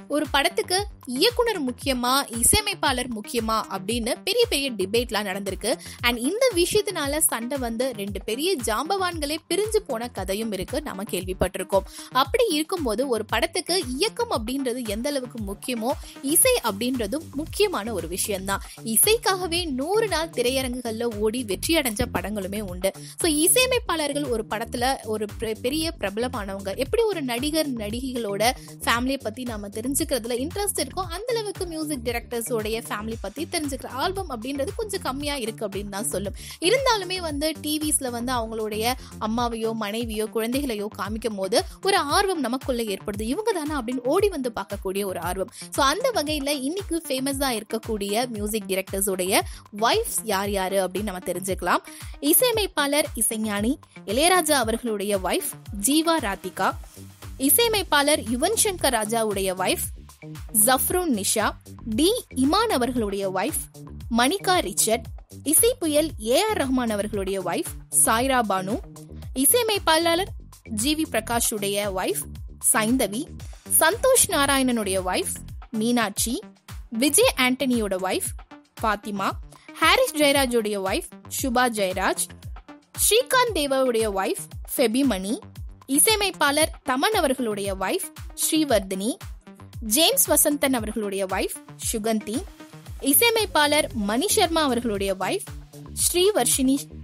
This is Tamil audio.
ஒரு படத்துக்கு இயக்குனர் முக்கியமா இசையமைப்பாளர் முக்கியமா அப்படின்னு பெரிய பெரிய டிபேட்லாம் நடந்திருக்கு அண்ட் இந்த விஷயத்தினால சண்டை வந்து ரெண்டு பெரிய ஜாம்பவான்களே பிரிஞ்சு போன கதையும் இருக்கு நம்ம கேள்விப்பட்டிருக்கோம் அப்படி இருக்கும்போது ஒரு படத்துக்கு இயக்கம் அப்படின்றது எந்த அளவுக்கு முக்கியமோ இசை அப்படின்றதும் முக்கியமான ஒரு விஷயம்தான் இசைக்காகவே நூறு நாள் திரையரங்குகள்ல ஓடி வெற்றி அடைஞ்ச படங்களுமே உண்டு ஸோ இசையமைப்பாளர்கள் ஒரு படத்துல ஒரு பெ- பெரிய பிரபலமானவங்க எப்படி ஒரு நடிகர் நடிகைகளோட ஃபேமிலியை பத்தி நாம தெரிஞ்சுக்கிறதுல இன்ட்ரெஸ்ட் இருக்கோ அந்த அளவுக்கு மியூசிக் டைரக்டர்ஸோடைய ஃபேமிலி பத்தி தெரிஞ்சுக்கிற ஆல்பம் அப்படின்றது கொஞ்சம் கம்மியா இருக்கு அப்படின்னு தான் சொல்லும் இருந்தாலுமே வந்து டிவிஸ்ல வந்து அவங்களுடைய அம்மாவையோ மனைவியோ குழந்தைகளையோ காமிக்கும் போது ஒரு ஆர்வம் நமக்குள்ள ஏற்படுது இவங்க தானே அப்படின்னு ஓடி வந்து பார்க்கக்கூடிய ஒரு ஆர்வம் ஸோ அந்த வகையில இன்னைக்கு ஃபேமஸா இருக்கக்கூடிய மியூசிக் டைரக்டர்ஸோடைய ஒய்ஃப்ஸ் யார் யாரு அப்படின்னு நம்ம தெரிஞ்சுக்கலாம் இசையமைப்பாளர் இசைஞானி இளையராஜா அவர்களுடைய ஒய்ஃப் ஜீவா ராதிகா இசையமைப்பாளர் யுவன் சங்கர் ராஜாவுடைய ஒய்ஃப் ஜஃப்ரூன் நிஷா டி இமான் அவர்களுடைய ஒய்ஃப் மணிகா ரிச்சர்ட் இசை புயல் ஏ ஆர் ரஹ்மான் அவர்களுடைய ஒய்ஃப் சாய்ரா பானு இசையமைப்பாளர் ஜி வி பிரகாஷ் உடைய ஒய்ஃப் சைந்தவி சந்தோஷ் நாராயணனுடைய ஒய்ஃப் மீனாட்சி விஜய் ஆண்டனியோட ஒய்ஃப் பாத்திமா ஹாரிஸ் ஜெயராஜோடைய ஒய்ஃப் சுபா ஜெயராஜ் ஸ்ரீகாந்த் தேவாவுடைய ஒய்ஃப் ஃபெபிமணி இசையமைப்பாளர் தமன் அவர்களுடைய ஒய்ஃப் ஸ்ரீவர்தினி ஜேம்ஸ் வசந்தன் அவர்களுடைய ஒய்ஃப் சுகந்தி இசையமைப்பாளர் மணி சர்மா அவர்களுடைய ஒய்ஃப் ஸ்ரீவர்ஷினி